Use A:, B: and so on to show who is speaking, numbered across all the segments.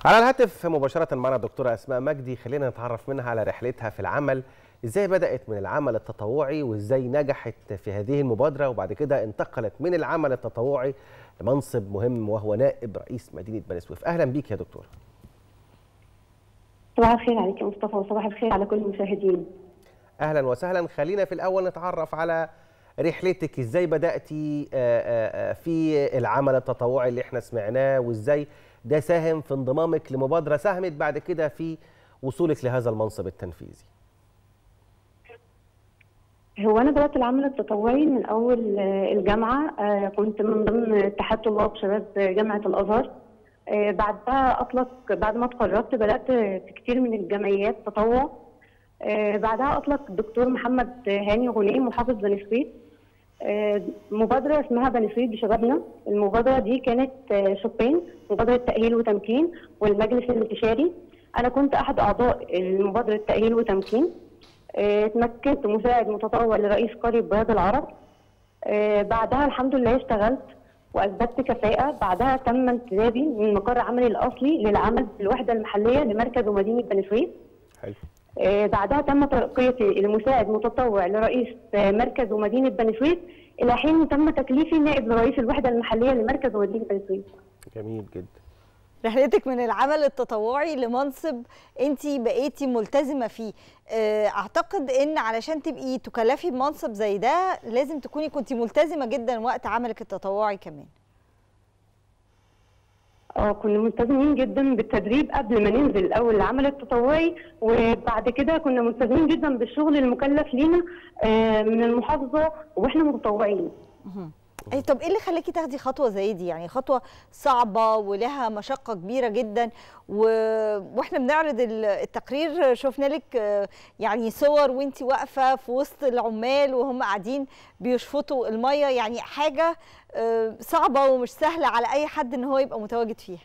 A: على الهاتف مباشرة معنا الدكتورة أسماء مجدي خلينا نتعرف منها على رحلتها في العمل ازاي بدأت من العمل التطوعي وازاي نجحت في هذه المبادرة وبعد كده انتقلت من العمل التطوعي لمنصب مهم وهو نائب رئيس مدينة بني سويف أهلا بيك يا دكتورة
B: صباح الخير عليك يا مصطفى وصباح الخير على كل المشاهدين
A: أهلا وسهلا خلينا في الأول نتعرف على رحلتك ازاي بدأتي في العمل التطوعي اللي احنا سمعناه وازاي ده ساهم في انضمامك لمبادرة ساهمت بعد كده في وصولك لهذا المنصب التنفيذي
B: هو أنا بدأت العمل التطوعي من أول الجامعة كنت من ضمن اتحاد طلاب شباب جامعة الأزهر بعدها أطلق بعد ما اتخرجت بدأت في كتير من الجمعيات تطوع بعدها أطلق الدكتور محمد هاني غنيم محافظ بني سويف مبادرة اسمها بني سويف بشبابنا المبادرة دي كانت شقين مبادرة تأهيل وتمكين والمجلس الاستشاري أنا كنت أحد أعضاء المبادرة تأهيل وتمكين اتمكنت مساعد متطوع لرئيس قرية بياض العرب بعدها الحمد لله اشتغلت واثبتت كفاءه بعدها تم انتدابي من مقر عملي الاصلي للعمل في الوحده المحليه لمركز ومدينه بني سويف
A: حلو
B: بعدها تم ترقيتي لمساعد متطوع لرئيس مركز ومدينه بني سويف الى حين تم تكليفي نائب لرئيس الوحده المحليه لمركز ومدينه بني سويف
A: جميل جدا
C: رحلتك من العمل التطوعي لمنصب انت بقيتي ملتزمه فيه اعتقد ان علشان تبقي تكلفي بمنصب زي ده لازم تكوني كنت ملتزمه جدا وقت عملك التطوعي كمان
B: اه كنا ملتزمين جدا بالتدريب قبل ما ننزل الاول العمل التطوعي وبعد كده كنا ملتزمين جدا بالشغل المكلف لينا من المحافظه واحنا متطوعين
C: اي طب ايه اللي خلاكي تاخدي خطوه زي دي يعني خطوه صعبه ولها مشقه كبيره جدا و... واحنا بنعرض التقرير شفنا لك يعني صور وانت واقفه في وسط العمال وهم قاعدين بيشفطوا الميه يعني حاجه صعبه ومش سهله على اي حد ان هو يبقى متواجد فيها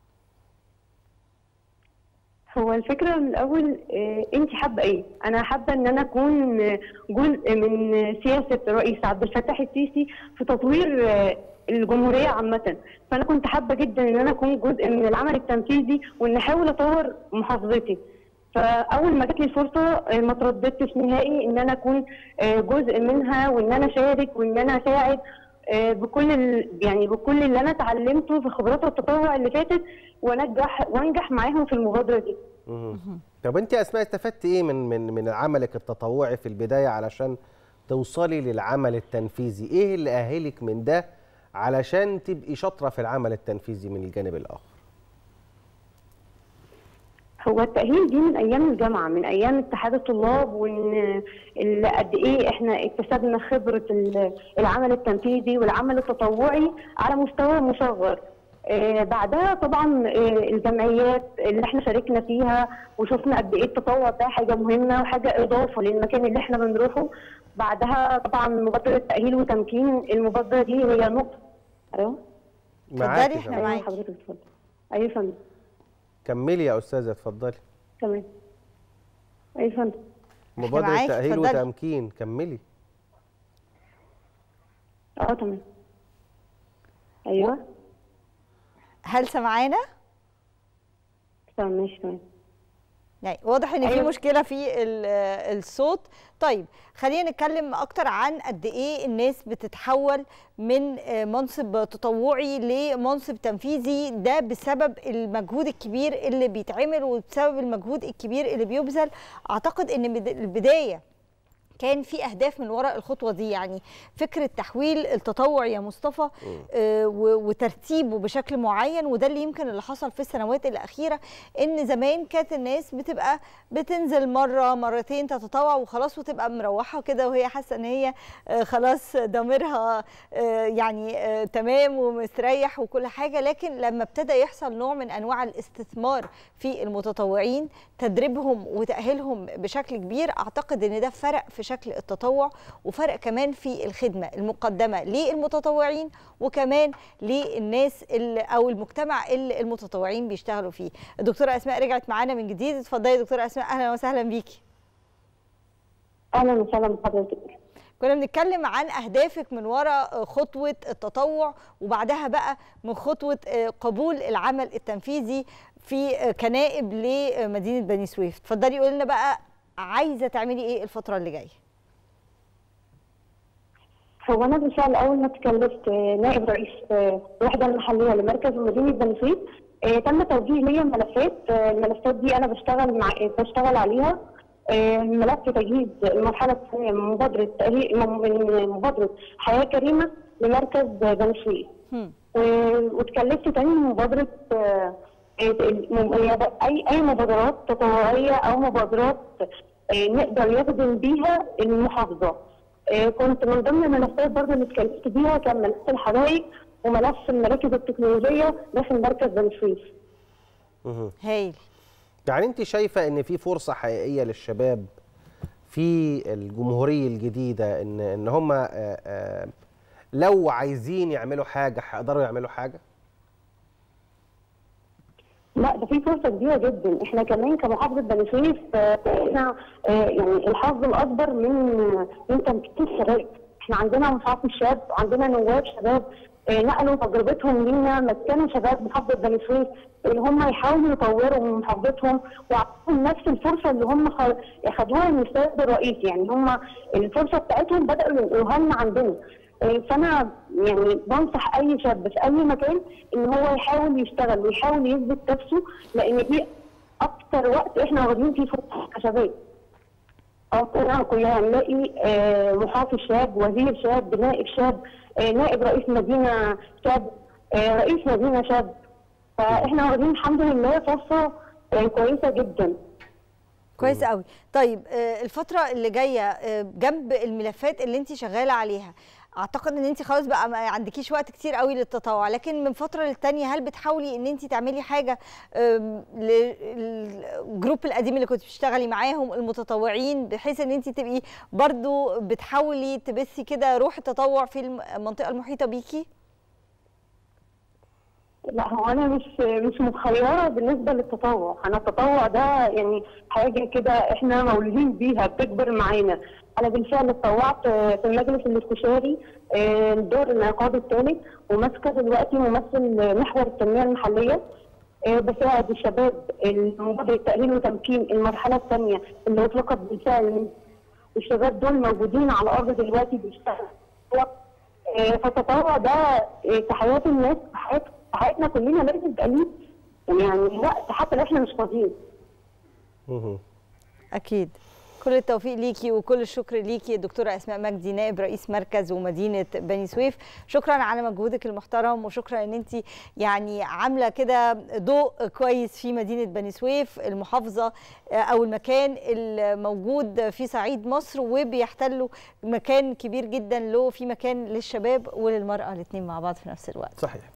B: هو الفكرة من الأول إيه أنت حابة إيه؟ أنا حابة إن أنا أكون جزء من سياسة الرئيس عبد الفتاح السيسي في تطوير الجمهورية عامة، فأنا كنت حابة جدا إن أنا أكون جزء من العمل التنفيذي وإن أحاول أطور محافظتي. فأول ما جات لي الفرصة ما ترددتش نهائي إن أنا أكون جزء منها وإن أنا أشارك وإن أنا أساعد بكل يعني بكل اللي انا اتعلمته في خبرات التطوع اللي فاتت وانجح وانجح معاهم في المبادره دي.
A: طب انت اسماء استفدت ايه من من من عملك التطوعي في البدايه علشان توصلي للعمل التنفيذي؟ ايه اللي اهلك من ده علشان تبقي شاطره في العمل التنفيذي من الجانب الاخر؟
B: هو التأهيل دي من أيام الجامعة من أيام اتحاد الطلاب وإن قد إيه إحنا اكتسبنا خبرة العمل التنفيذي والعمل التطوعي على مستوى مصغر. آه بعدها طبعا آه الجمعيات اللي احنا شاركنا فيها وشفنا قد ايه التطوع ده حاجه مهمه وحاجه اضافه للمكان اللي احنا بنروحه بعدها طبعا مبادره تاهيل وتمكين المبادره دي هي نقطه ايوه
C: اتفضلي احنا معاكي
B: حضرتك اتفضلي ايوه يا فندم
A: كملي يا استاذه اتفضلي
B: تمام ايوه يا فندم
A: مبادره تاهيل وتمكين كملي
B: اه تمام ايوه
C: هل سمعانا؟
B: تمام ماشي تمام
C: يعني واضح ان أيوة. في مشكله في الصوت طيب خلينا نتكلم اكتر عن قد ايه الناس بتتحول من منصب تطوعي لمنصب تنفيذي ده بسبب المجهود الكبير اللي بيتعمل وبسبب المجهود الكبير اللي بيبذل اعتقد ان البدايه كان في اهداف من وراء الخطوه دي يعني فكره تحويل التطوع يا مصطفى آه وترتيبه بشكل معين وده اللي يمكن اللي حصل في السنوات الاخيره ان زمان كانت الناس بتبقى بتنزل مره مرتين تتطوع وخلاص وتبقى مروحه كده وهي حاسه ان هي آه خلاص ضميرها آه يعني آه تمام ومستريح وكل حاجه لكن لما ابتدى يحصل نوع من انواع الاستثمار في المتطوعين تدريبهم وتاهيلهم بشكل كبير اعتقد ان ده فرق في شكل التطوع وفرق كمان في الخدمه المقدمه للمتطوعين وكمان للناس او المجتمع اللي المتطوعين بيشتغلوا فيه. الدكتوره اسماء رجعت معانا من جديد اتفضلي دكتوره اسماء اهلا وسهلا بيكي.
B: اهلا وسهلا بحضرتك.
C: كنا بنتكلم عن اهدافك من وراء خطوه التطوع وبعدها بقى من خطوه قبول العمل التنفيذي في كنائب لمدينه بني سويف اتفضلي قولي لنا بقى عايزه تعملي ايه الفتره اللي جايه
B: هو انا بالفعل اول ما اتكلفت نائب رئيس الوحده المحليه لمركز مدينه بني سويف آه، تم توجيه ليا ملفات آه، الملفات دي انا بشتغل مع بشتغل عليها آه، ملف تجهيز المرحله الثانيه من مبادره تأهيل من مبادره حياه كريمه لمركز بني سويف
C: هم.
B: و- واتكلفت تاني من مبادرة آه، الم- المب- أي أي مبادرات تطوعية أو مبادرات آه، نقدر نخدم بيها المحافظة. آه، كنت من ضمن الملفات برضه اللي اتكلفت بيها كان ملف الحدائق وملف المراكز التكنولوجية داخل مركز بني سويف.
A: مهم.
C: هايل
A: يعني انت شايفه ان في فرصه حقيقيه للشباب في الجمهوريه الجديده ان ان هم آه، آه، لو عايزين يعملوا حاجه هيقدروا يعملوا حاجه
B: لا ده في فرصه كبيره جدا احنا كمان كمحافظه بني سويف آه، احنا آه، يعني الحظ الاكبر من من تمكين الشباب احنا عندنا محافظ شاب وعندنا نواب شباب آه، نقلوا تجربتهم لينا مكنوا شباب محافظه بني سويف ان هم يحاولوا يطوروا من محافظتهم واعطوهم نفس الفرصه اللي هم خ- خدوها من السيد الرئيس يعني هم الفرصه بتاعتهم بداوا ينقلوها لنا عندنا آه، فانا يعني بنصح اي شاب في اي مكان ان هو يحاول يشتغل ويحاول يثبت نفسه لان دي اكتر وقت احنا واخدين فيه فرصه كشباب. أو كلها نلاقي آه، محافظ شاب، وزير شاب، نائب شاب، آه، نائب رئيس مدينه شاب، آه، رئيس مدينه شاب. فاحنا واخدين الحمد لله فرصه آه، كويسه جدا.
C: كويس قوي طيب آه، الفتره اللي جايه آه، جنب الملفات اللي انت شغاله عليها اعتقد ان انت خلاص بقى ما عندكيش وقت كتير قوي للتطوع لكن من فتره للتانيه هل بتحاولي ان انت تعملي حاجه آم، للجروب القديم اللي كنت بتشتغلي معاهم المتطوعين بحيث ان انت تبقي برضو بتحاولي تبثي كده روح التطوع في الم- المنطقه المحيطه بيكي
B: لا هو انا مش مش متخيره بالنسبه للتطوع انا التطوع ده يعني حاجه كده احنا مولودين بيها بتكبر معانا انا بالفعل اتطوعت آه، في المجلس الاستشاري آه، دور الانعقاد الثالث وماسكه دلوقتي ممثل محور التنميه المحليه آه، بساعد الشباب المبادره تاهيل وتمكين المرحله الثانيه اللي اطلقت بالفعل الشباب دول موجودين على الارض دلوقتي بيشتغلوا آه، فالتطوع ده آه، في حياه الناس في حياه في حياتنا كلنا لازم يبقى ليه يعني وقت حتى لو احنا مش فاضيين
A: مهم.
C: اكيد كل التوفيق ليكي وكل الشكر ليكي دكتوره اسماء مجدي نائب رئيس مركز ومدينه بني سويف شكرا على مجهودك المحترم وشكرا ان انت يعني عامله كده ضوء كويس في مدينه بني سويف المحافظه آه، او المكان الموجود في صعيد مصر وبيحتلوا مكان كبير جدا له في مكان للشباب وللمراه الاثنين مع بعض في نفس الوقت
A: صحيح